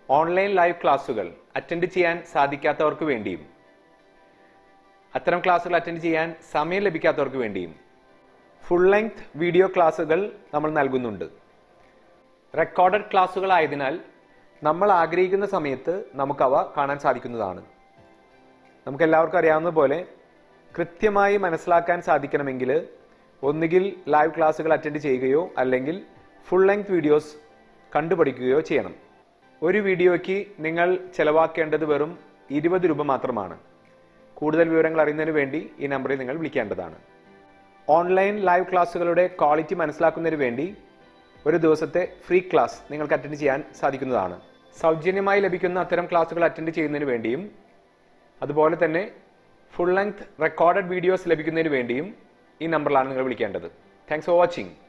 online live ക്ലാസുകൾ attend ചെയ്യാൻ സാധിക്കാത്തവർക്ക് വേണ്ടിയും അത്തരം ക്ലാസുകൾ അറ്റൻഡ് ചെയ്യാൻ സമയം ലഭിക്കാത്തവർക്ക് വേണ്ടിയും ഫുൾ ലെങ്ത് വീഡിയോ ക്ലാസുകൾ നമ്മൾ നൽകുന്നുണ്ട് റെക്കോർഡഡ് ക്ലാസുകളായതിനാൽ നമ്മൾ ആഗ്രഹിക്കുന്ന സമയത്ത് നമുക്കവ കാണാൻ സാധിക്കുന്നതാണ് നമുക്ക് എല്ലാവർക്കും അറിയാവുന്ന പോലെ കൃത്യമായി മനസ്സിലാക്കാൻ സാധിക്കണമെങ്കിൽ ഒന്നുകിൽ ലൈവ് ക്ലാസ്സുകൾ അറ്റൻഡ് ചെയ്യുകയോ അല്ലെങ്കിൽ ഫുൾ ലെങ്ത് വീഡിയോസ് കണ്ടുപഠിക്കുകയോ ചെയ്യണം ഒരു വീഡിയോയ്ക്ക് നിങ്ങൾ ചെലവാക്കേണ്ടത് വെറും ഇരുപത് രൂപ മാത്രമാണ് കൂടുതൽ വിവരങ്ങൾ അറിയുന്നതിന് വേണ്ടി ഈ നമ്പറിൽ നിങ്ങൾ വിളിക്കേണ്ടതാണ് ഓൺലൈൻ ലൈവ് ക്ലാസ്സുകളുടെ ക്വാളിറ്റി മനസ്സിലാക്കുന്നതിന് വേണ്ടി ഒരു ദിവസത്തെ ഫ്രീ ക്ലാസ് നിങ്ങൾക്ക് അറ്റൻഡ് ചെയ്യാൻ സാധിക്കുന്നതാണ് സൗജന്യമായി ലഭിക്കുന്ന അത്തരം ക്ലാസ്സുകൾ അറ്റൻഡ് ചെയ്യുന്നതിന് വേണ്ടിയും അതുപോലെ തന്നെ ഫുൾ ലെങ്ത് റെക്കോർഡഡ് വീഡിയോസ് ലഭിക്കുന്നതിന് വേണ്ടിയും ഈ നമ്പറിലാണ് നിങ്ങൾ വിളിക്കേണ്ടത് താങ്ക്സ് ഫോർ വാച്ചിങ്